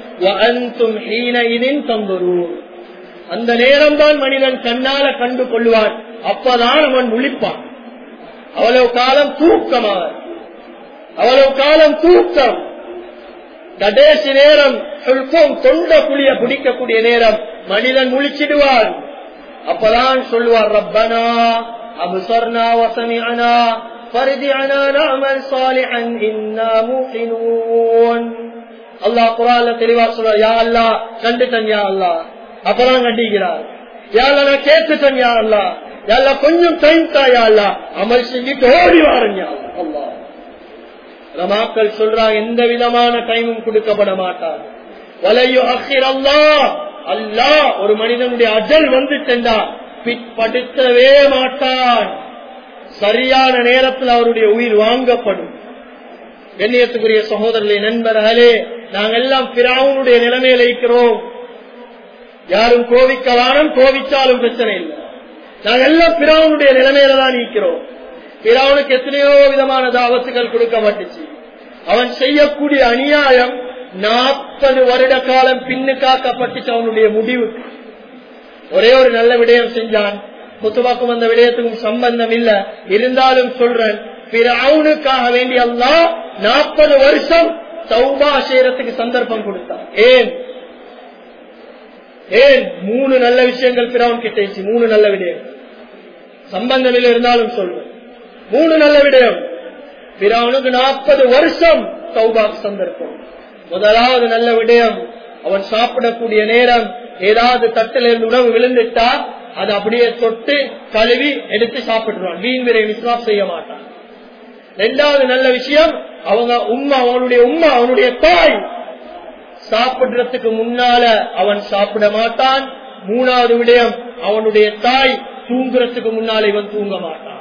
தம்புரும் அந்த நேரம் தான் மனிதன் கண்ணால கண்டு கொள்வான் அப்பதான் அவன் முழிப்பான் அவ்வளவு காலம் தூக்கம் அவர் அவ்வளவு காலம் தூக்கம் கடைசி நேரம் சொல்போம் தொண்ட புளிய பிடிக்கக்கூடிய நேரம் மனிதன் முழிச்சிடுவான் அப்பதான் சொல்லுவார் ரப்பனா அபுசர்னா வசமிஅனா فرجعنا نعمل صالحا إنا موقنون அல்லாஹ் குரான்ல தெளிவா சொல்றார் யா அல்லா கண்டுட்டன் யா அல்லா அப்பதான் கண்டிக்கிறார் யா அல்லா நான் கேட்டுட்டேன் யா அல்லா யா அல்லா கொஞ்சம் டைம் தாயா அல்லா அமல் செஞ்சுட்டு ஓடி வாரன் யா அல்லா ரமாக்கள் சொல்றாங்க எந்த விதமான டைமும் கொடுக்கப்பட மாட்டார் வலையு அஹிர் அல்லா அல்லா ஒரு மனிதனுடைய அஜல் வந்துட்டா பிற்படுத்தவே மாட்டான் சரியான நேரத்தில் அவருடைய உயிர் வாங்கப்படும் கண்ணியத்துக்குரிய சகோதரர்களே நண்பர்களே நாங்கள் எல்லாம் பிராவுனுடைய நிலைமையில இருக்கிறோம் யாரும் கோவிக்க வாரம் கோவிச்சாலும் பிரச்சனை இல்லை நாங்கள் எல்லாம் பிராவுனுடைய நிலைமையில தான் இருக்கிறோம் பிராவுனுக்கு எத்தனையோ விதமான தாவத்துகள் கொடுக்கப்பட்டுச்சு அவன் செய்யக்கூடிய அநியாயம் நாற்பது வருட காலம் பின்னு காக்கப்பட்டுச்சு அவனுடைய முடிவுக்கு ஒரே ஒரு நல்ல விடயம் செஞ்சான் குத்துவாக்கும் அந்த விடயத்துக்கும் சம்பந்தம் இல்ல இருந்தாலும் சொல்றேன் பிற அவனுக்காக வேண்டி அல்லா நாற்பது வருஷம் சௌபா செய்யறதுக்கு சந்தர்ப்பம் கொடுத்தான் ஏன் ஏன் மூணு நல்ல விஷயங்கள் பிறவன் கிட்ட மூணு நல்ல விடயங்கள் சம்பந்தம் இல்லை இருந்தாலும் சொல்றேன் மூணு நல்ல விடயம் பிறவனுக்கு நாற்பது வருஷம் சௌபாக்கு சந்தர்ப்பம் முதலாவது நல்ல விடயம் அவன் சாப்பிடக்கூடிய நேரம் ஏதாவது தட்டில் இருந்து உணவு விழுந்துட்டா அதை அப்படியே தொட்டு கழுவி எடுத்து சாப்பிடுவான் வீண் விரை விஸ்வாஸ் செய்ய மாட்டான் ரெண்டாவது நல்ல விஷயம் அவங்க உம்மா அவனுடைய உம்மா அவனுடைய தாய் சாப்பிடுறதுக்கு முன்னால அவன் சாப்பிட மாட்டான் மூணாவது விடயம் அவனுடைய தாய் தூங்குறதுக்கு முன்னால இவன் தூங்க மாட்டான்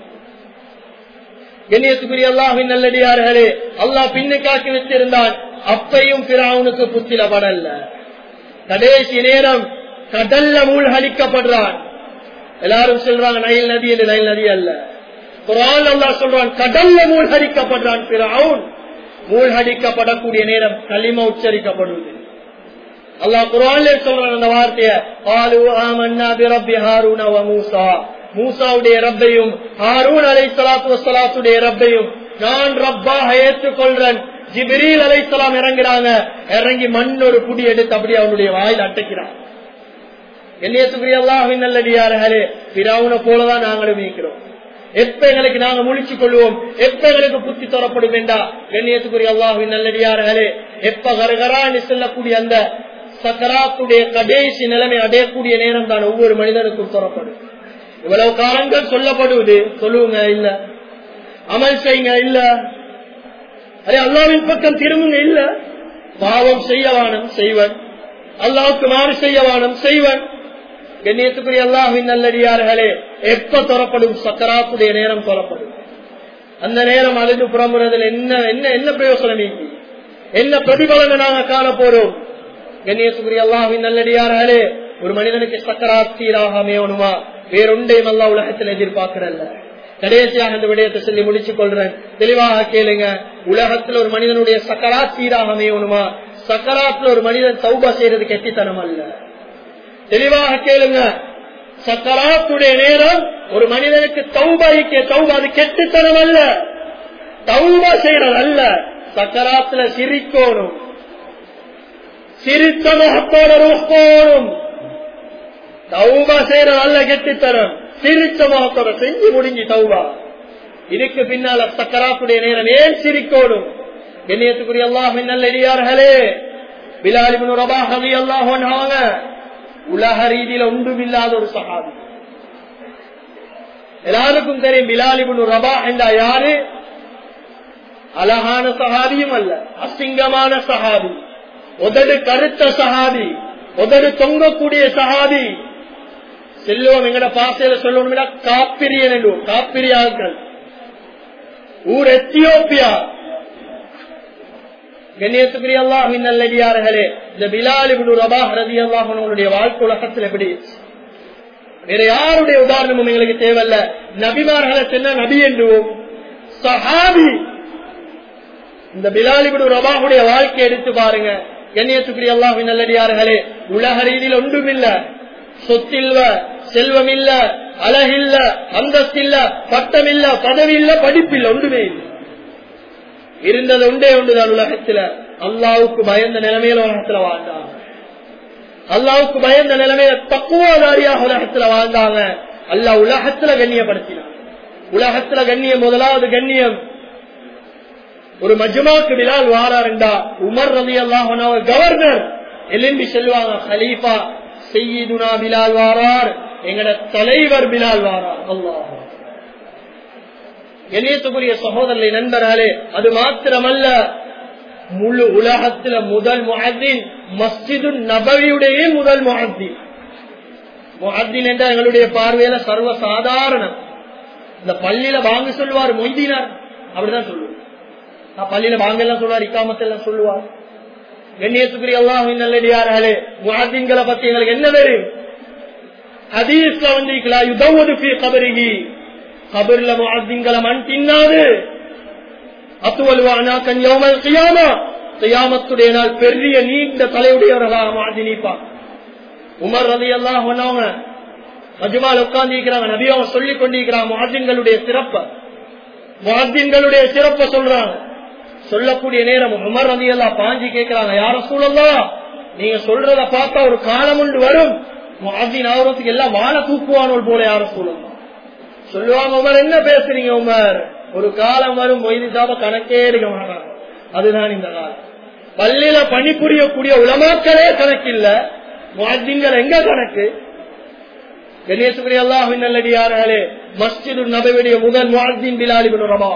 கண்ணியத்துக்குரிய அல்லாஹின் நல்லடியார்களே அல்லாஹ் பின்னுக்காக்கி வச்சிருந்தான் அப்பையும் பிராவுனுக்கு புத்தில படல கடைசி நேரம் கடல்ல மூழ்கடிக்கப்படுறான் எல்லாரும் சொல்றாங்க நைல் நதி என்று நைல் நதி அல்ல குரான் அல்லா சொல்றான் கடல்ல மூழ்கடிக்கப்படுறான் பிறவுன் மூழ்கடிக்கப்படக்கூடிய நேரம் களிம உச்சரிக்கப்படுவது அல்லாஹ் குரான்ல சொல்றான் அந்த வார்த்தைய பாலு ஆமன்னா பிரப்பி ஹாரூன வ மூசா மூசாவுடைய ரப்பையும் ஹாரூன் அலை சலாத்து வசலாத்துடைய ரப்பையும் நான் ரப்பாக ஏற்றுக்கொள்றேன் ஜிபிரீல் அலை சலாம் இறங்குறாங்க இறங்கி மண் ஒரு புடி எடுத்து அப்படி அவனுடைய வாயில் அட்டைக்கிறான் எல்லையத்துக்குரிய அல்லாஹின் நல்லடியார்களே பிராவுன போலதான் நாங்களும் இருக்கிறோம் எப்ப எங்களுக்கு நாங்க முழிச்சு கொள்வோம் எப்ப எங்களுக்கு புத்தி தரப்படும் வேண்டா கண்ணியத்துக்குரிய அல்லாஹின் நல்லடியார்களே எப்ப கரகரான்னு செல்லக்கூடிய அந்த சக்கராத்துடைய கடைசி நிலைமை அடையக்கூடிய நேரம் தான் ஒவ்வொரு மனிதனுக்கும் தரப்படும் இவ்வளவு காலங்கள் சொல்லப்படுவது சொல்லுங்க இல்ல அமல் செய்யுங்க இல்ல அதே அல்லாவின் பக்கம் திரும்புங்க இல்ல பாவம் செய்யவானம் செய்வன் அல்லாவுக்கு மாறு செய்யவானம் செய்வன் கண்ணியத்துக்குரிய அல்லாஹின் நல்லடியார்களே எப்ப தொடப்படும் சக்கராத்துடைய நேரம் தொடப்படும் அந்த நேரம் அழுது புறமுறதில் என்ன என்ன என்ன பிரயோசனம் இங்கு என்ன பிரதிபலனை நாங்க காண போறோம் கண்ணியத்துக்குரிய அல்லாஹின் நல்லடியார்களே ஒரு மனிதனுக்கு சக்கராத் சீராக அமையணுமா வேறொன்றையும் அல்லா உலகத்தில் எதிர்பார்க்கிறல்ல கடைசியாக இந்த விடயத்தை சொல்லி முடிச்சுக் கொள்றேன் தெளிவாக கேளுங்க உலகத்தில் ஒரு மனிதனுடைய சக்கராத் சீராக அமையணுமா சக்கராத்துல ஒரு மனிதன் சௌபா செய்யறது கெட்டித்தனம் அல்ல தெளிவாக கேளுங்க சக்கராத்துடைய நேரம் ஒரு மனிதனுக்கு தௌபாய்க்கு தௌபா அது கெட்டுத்தனம் அல்ல தௌபா செய்யறது அல்ல சக்கராத்துல சிரிக்கோணும் சிரித்த முகத்தோட ரூபோடும் தௌபா செய்யறது அல்ல கெட்டித்தனம் சிரிச்ச முகத்தோட செஞ்சு முடிஞ்சு தௌபா இதுக்கு பின்னால சக்கராத்துடைய நேரம் ஏன் சிரிக்கோடும் கண்ணியத்துக்குரிய அல்லாஹ் நல்லடியார்களே பிலாலிபின் ரபாஹி அல்லாஹ் அவங்க உலக ரீதியில ஒன்றும் இல்லாத ஒரு சகாபி எல்லாருக்கும் தெரியும் பிலாலிபின் ரபா என்றா யாரு அழகான சகாபியும் அல்ல அசிங்கமான சகாபி உதடு கருத்த சகாபி உதடு தொங்கக்கூடிய சகாபி செல்லுவோம் எங்கட பாசையில சொல்லணும்னா காப்பிரியன் என்றும் காப்பிரியாக்கள் ஊர் எத்தியோப்பியா கண்ணியத்துக்குரிய அல்லாஹின் நல்லடியார்களே இந்த பிலாலிபுடு ரபாஹ் ரதி அல்லாஹனுடைய வாழ்க்கை உலகத்தில் எப்படி வேற யாருடைய உதாரணமும் எங்களுக்கு தேவையில்ல நபிமார்களை சென்ன நபி என்றுவோம் சஹாபி இந்த பிலாலிபுடு ரபாஹுடைய வாழ்க்கை எடுத்து பாருங்க கண்ணியத்துக்குரிய அல்லாஹின் நல்லடியார்களே உலக ரீதியில் ஒன்றுமில்ல சொத்தில்வ செல்வம் இல்ல அழகில்ல அந்தஸ்து இல்ல பட்டம் இல்ல பதவி இல்ல படிப்பு இல்ல ஒன்றுமே இல்லை இருந்தது உண்டே உண்டுதான் உலகத்துல அல்லாவுக்கு பயந்த நிலைமையில உலகத்துல வாழ்ந்தாங்க அல்லாவுக்கு பயந்த நிலைமையில தக்குவாதாரியாக உலகத்துல வாழ்ந்தாங்க அல்லாஹ் உலகத்துல கண்ணியப்படுத்தினான் உலகத்துல கண்ணியம் முதலாவது கண்ணியம் ஒரு மஜ்மாக்கு பிலால் வாராருண்டா உமர் ரவி அல்லாஹ் கவர்னர் எலும்பி செல்வாங்க ஹலீஃபா செய்யுதுனா பிலால் வாரார் எங்கட தலைவர் பிலால் வாரார் அல்லாஹ் இணையத்துக்குரிய சகோதரர்களை நண்பர்களே அது மாத்திரமல்ல முழு உலகத்துல முதல் முஹத்தின் மஸ்ஜிது நபவியுடைய முதல் முஹத்தின் முஹத்தின் என்ற எங்களுடைய பார்வையில சர்வ சாதாரணம் இந்த பள்ளியில வாங்க சொல்லுவார் மொய்தினார் அப்படிதான் சொல்லுவார் நான் பள்ளியில வாங்க எல்லாம் சொல்லுவார் இக்காமத்தெல்லாம் சொல்லுவார் கண்ணியத்துக்குரிய எல்லாம் நல்லடியார்களே முஹத்தின்களை பத்தி எங்களுக்கு என்ன தெரியும் ஹதீஸ்ல வந்திருக்கலா யுதவது ஃபீ கபரிகி கபர்ல முஅத்தின்களை மண் தின்னாது அத்துவல்வானா கன்யோமல் கியாமா கியாமத்துடைய நாள் பெரிய நீண்ட தலையுடையவர்களாக மாற்றி நீப்பான் உமர் ரதி எல்லாம் ஒன்னவங்க மஜுமால் உட்கார்ந்து இருக்கிறாங்க நபி அவங்க சொல்லிக் கொண்டிருக்கிறாங்க முஹத்தின்களுடைய சிறப்ப முஹத்தின்களுடைய சிறப்ப சொல்றாங்க சொல்லக்கூடிய நேரம் உமர் ரதி எல்லாம் பாஞ்சி கேட்கிறாங்க யார சூழல்லாம் நீங்க சொல்றத பார்த்தா ஒரு காலம் உண்டு வரும் முஹத்தின் ஆவரத்துக்கு எல்லாம் வாழ தூக்குவானோல் போல யார சூழல்லாம் சொல்லுவாங்க உமர் என்ன பேசுறீங்க உமர் ஒரு காலம் வரும் மொய்தி சாப கணக்கே எடுக்க மாட்டாங்க அதுதான் இந்த காலம் பள்ளியில பணிபுரியக்கூடிய உலமாக்களே கணக்கில்ல முஹத்தின்கள் எங்க கணக்கு கணேசுபுரி அல்லாஹின் நல்லடியார்களே மஸ்ஜிது நபையுடைய முதல் முஹத்தின் பிலாலி பின் ரபா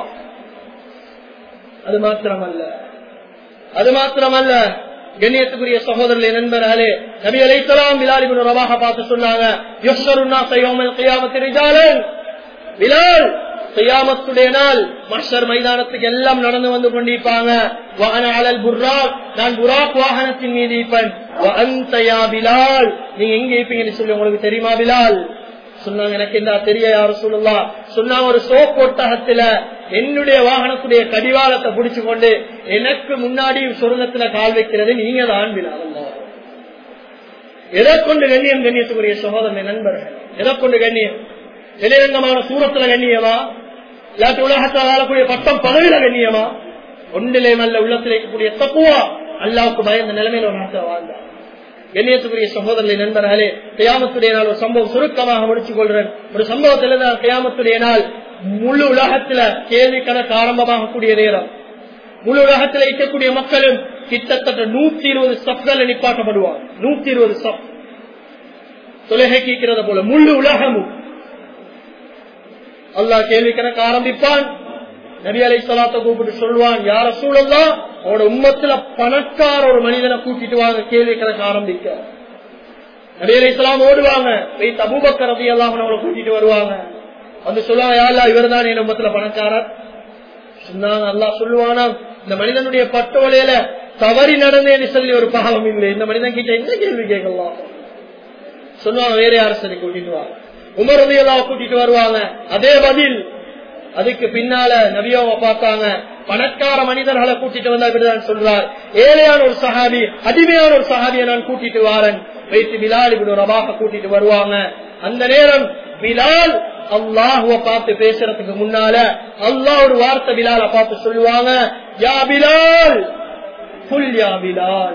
அது மாத்திரமல்ல அது மாத்திரமல்ல கண்ணியத்துக்குரிய சகோதரர்களே நண்பர்களே நபி அலைத்தலாம் பிலாலி பின் ரபாக பார்த்து சொன்னாங்க யுஸ்வருன்னா கையோமல் கையாமத்து ரிஜாலன் பிலால் கையாமத்துடைய நாள் மஷர் மைதானத்துக்கு எல்லாம் நடந்து வந்து கொண்டிருப்பாங்க புர்ராக் நான் புராக் வாகனத்தின் மீது இருப்பேன் பிலால் நீங்க எங்க இருப்பீங்கன்னு சொல்லி உங்களுக்கு தெரியுமா பிலால் சொன்னாங்க எனக்கு என்ன தெரிய யாரும் சொல்லலாம் சொன்னாங்க ஒரு சோப் ஒட்டகத்துல என்னுடைய வாகனத்துடைய கடிவாளத்தை புடிச்சு கொண்டு எனக்கு முன்னாடி சொருகத்துல கால் வைக்கிறது நீங்க தான் பிலால் எதை கொண்டு கண்ணியம் கண்ணியத்துக்குரிய சகோதரன் நண்பர்கள் எதை கொண்டு கண்ணியம் வெளிரங்கமான சூரத்துல கண்ணியமா இல்லாட்டி உலகத்தில் வாழக்கூடிய பட்டம் பதவியில கண்ணியமா ஒன்றிலே நல்ல உள்ளத்தில் இருக்கக்கூடிய தப்புவா அல்லாவுக்கு பயந்த நிலைமையில ஒரு நாட்டில் வாழ்ந்தார் கண்ணியத்துக்குரிய சகோதரர்களை நண்பர்களே கியாமத்துடைய நாள் ஒரு சம்பவம் சுருக்கமாக முடிச்சுக் கொள்றேன் ஒரு சம்பவத்தில் தான் கியாமத்துடைய நாள் முழு உலகத்துல கேள்வி கணக்கு ஆரம்பமாகக்கூடிய நேரம் முழு உலகத்தில் இருக்கக்கூடிய மக்களும் கிட்டத்தட்ட நூத்தி இருபது சப்கள் நிப்பாட்டப்படுவாங்க நூத்தி இருபது சப் தொலைகை கேட்கிறத போல முழு உலகமும் அல்லாஹ் கேள்வி கணக்கு ஆரம்பிப்பான் நபி அலை சலாத்த கூப்பிட்டு சொல்லுவான் யார சூழல்லாம் அவனோட உம்மத்துல பணக்கார ஒரு மனிதனை கூட்டிட்டு வாங்க கேள்வி கணக்கு ஆரம்பிக்க நபி அலை சலாம் ஓடுவாங்க போய் தபூபக்கர் ரதி எல்லாம் அவனை கூட்டிட்டு வருவாங்க வந்து சொல்லுவாங்க யாரா இவர் தான் என் உம்மத்துல பணக்காரர் சொன்னாங்க அல்லா சொல்லுவானா இந்த மனிதனுடைய பட்டோலையில தவறி நடந்தேன்னு சொல்லி ஒரு பாவம் இல்லை இந்த மனிதன் கிட்ட என்ன கேள்வி கேட்கலாம் சொல்லுவாங்க வேற யாரும் சரி கூட்டிட்டு வாங்க உமரதையெல்லாம் கூட்டிட்டு வருவாங்க அதே பதில் அதுக்கு பின்னால நபியாவை பார்த்தாங்க பணக்கார மனிதர்களை கூட்டிட்டு வந்தா இப்படிதான் சொல்றார் ஏழையான ஒரு சஹாபி அடிமையான ஒரு சஹாபியை நான் கூட்டிட்டு வாரன் வைத்து பிலால் இப்படி ஒரு ரபாக கூட்டிட்டு வருவாங்க அந்த நேரம் பிலால் அல்லாஹுவ பார்த்து பேசுறதுக்கு முன்னால அல்லாஹ் ஒரு வார்த்தை பிலால பார்த்து சொல்லுவாங்க யா பிலால் புல் யா பிலால்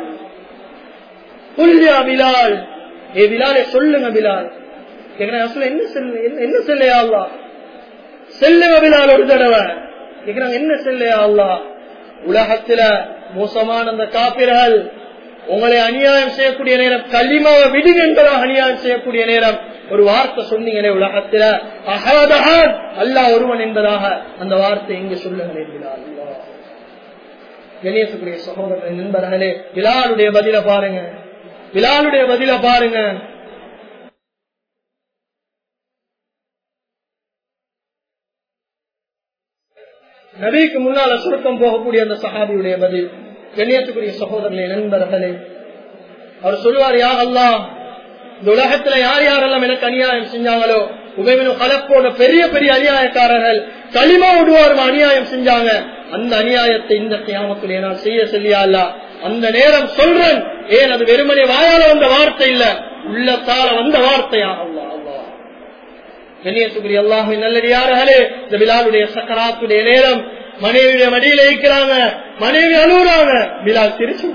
புல் யா பிலால் ஏ பிலாலே சொல்லுங்க பிலால் கேக்குறாங்க என்ன செல்லு என்ன செல்லையா அல்லா செல்லுங்க பிலால் ஒரு தடவை கேக்குறாங்க என்ன செல்லையா அல்லா உலகத்துல மோசமான அந்த காப்பிர்கள் உங்களை அநியாயம் செய்யக்கூடிய நேரம் களிமாவை விடுங்க என்பதாக அநியாயம் செய்யக்கூடிய நேரம் ஒரு வார்த்தை சொன்னீங்களே உலகத்துல அஹாதஹான் அல்லாஹ் ஒருவன் என்பதாக அந்த வார்த்தை எங்க சொல்லுங்கள் என்கிறார் கணேசக்குரிய சகோதரன் நண்பர்களே பிலாலுடைய பதில பாருங்க பிலாலுடைய பதில பாருங்க நபிக்கு முன்னால சுருக்கம் போகக்கூடிய அந்த சஹாபியுடைய பதில் கண்ணியத்துக்குரிய சகோதரர்களே நண்பர்களே அவர் சொல்லுவார் யா அல்லா இந்த உலகத்துல யார் யாரெல்லாம் எனக்கு அநியாயம் செஞ்சாங்களோ உபயமினும் கலப்போட பெரிய பெரிய அநியாயக்காரர்கள் களிமா விடுவாரும் அநியாயம் செஞ்சாங்க அந்த அநியாயத்தை இந்த கியாமத்துடைய நான் செய்ய சொல்லியா அல்ல அந்த நேரம் சொல்றேன் ஏன் அது வெறுமனே வாயால வந்த வார்த்தை இல்ல உள்ளத்தால வந்த வார்த்தையா அல்லா அல்லா கண்ணியத்துக்குரிய அல்லாஹின் நல்லடியார்களே இந்த பிலாலுடைய சக்கராத்துடைய நேரம் மனைவியுடைய மடியில இருக்கிறாங்க மனைவி அழுகுறாங்க பிலால் திருச்சி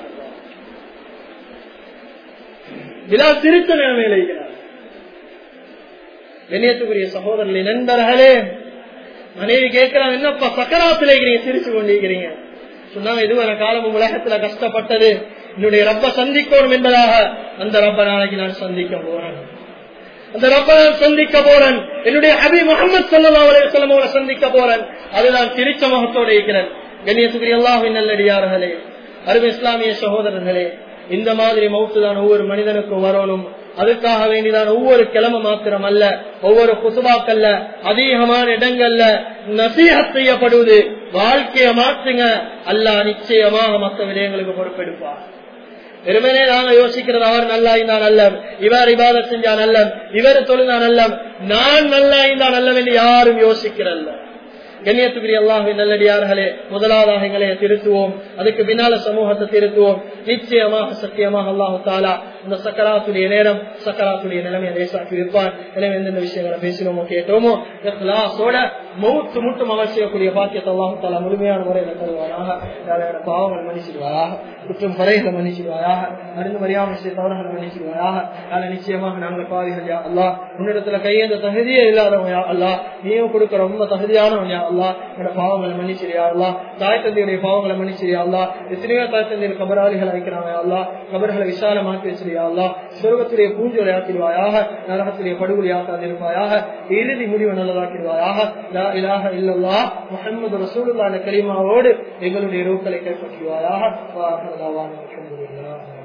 பிலால் திருத்த நிலைமையில இருக்கிறார் கண்ணியத்துக்குரிய சகோதரர்களே நண்பர்களே மனைவி கேட்கிறாங்க என்னப்பா சக்கராத்துல இருக்கிறீங்க சிரிச்சு கொண்டிருக்கிறீங்க சொன்னாங்க இதுவரை காலமும் உலகத்துல கஷ்டப்பட்டது என்னுடைய ரப்ப சந்திக்கணும் என்பதாக அந்த ரப்ப நாளைக்கு நான் சந்திக்க போறேன் அந்த ரப்ப நான் சந்திக்க போறேன் என்னுடைய ஹபி முகமது சல்லா அலையம் சந்திக்க போறேன் அது நான் திருச்ச முகத்தோடு இருக்கிறேன் கண்ணியத்துக்குரிய அல்லாஹின் நல்லடியார்களே அருமை இஸ்லாமிய சகோதரர்களே இந்த மாதிரி மௌத்து தான் ஒவ்வொரு மனிதனுக்கும் வரணும் அதுக்காக வேண்டிதான் ஒவ்வொரு கிழமை மாத்திரம் அல்ல ஒவ்வொரு குசுபாக்கல்ல அதிகமான இடங்கள்ல நசீகத் செய்யப்படுவது வாழ்க்கைய மாற்றுங்க அல்ல நிச்சயமாக மற்ற விடயங்களுக்கு பொறுப்பெடுப்பார் வெறுமனே நாங்க யோசிக்கிறது அவர் நல்லா இருந்தா நல்லம் இவர் இபாத செஞ்சா நல்லம் இவர் தொழுதா நல்லம் நான் நல்லா இருந்தா நல்லம் என்று யாரும் யோசிக்கிறல்ல கண்ணியத்துக்குரிய அல்லாஹின் நல்லடியார்களே முதலாவதாக எங்களை திருத்துவோம் அதுக்கு பின்னால சமூகத்தை திருத்துவோம் நிச்சயமாக சத்தியமாக அல்லாஹு தாலா இந்த சக்கராத்துடைய நேரம் சக்கராத்துடைய நிலைமை லேசாக்கி இருப்பான் எனவே எந்தெந்த விஷயங்களை பேசினோமோ கேட்டோமோ இஹ்லாஸோட மௌத்து மட்டும் அவர் செய்யக்கூடிய பாக்கியத்தை அல்லாஹு தாலா முழுமையான முறையில் தருவாராக யாரோட பாவங்களை மன்னிச்சிடுவாராக குற்றம் குறைகளை மன்னிச்சிடுவாராக அறிந்து மரியாதை செய்ய தவறுகள் மன்னிச்சிடுவாராக அதில் நிச்சயமாக நாங்கள் பாவிகள் யா அல்லா உன்னிடத்துல கையேந்த தகுதியே இல்லாதவன் யா அல்லா நீயும் கொடுக்க ரொம்ப தகுதியானவன் யா அல்லா என்னோட பாவங்களை மன்னிச்சிரியா அல்லா தாய் தந்தையுடைய பாவங்களை மன்னிச்சிரியா அல்லா எத்தனையோ தாய் தந்தையில் கபராளிகள் அழைக்கிறாங்க அல்லா கபர்களை விசாலமாக்கி வச்சிருயா அல்லா சொர்க்கத்துடைய பூஞ்சோலை ஆக்கிடுவாயாக நரகத்துடைய படுகொலை ஆக்காதிருப்பாயாக இறுதி முடிவு நல்லதாக்கிடுவாயாக லா இலாஹ இல்லல்லா முஹம்மது ரசூலுல்லாஹ் கலிமாவோடு எங்களுடைய ரூக்களை கைப்பற்றுவாயாக வாஹ் அல்ஹம்துலில்லாஹ்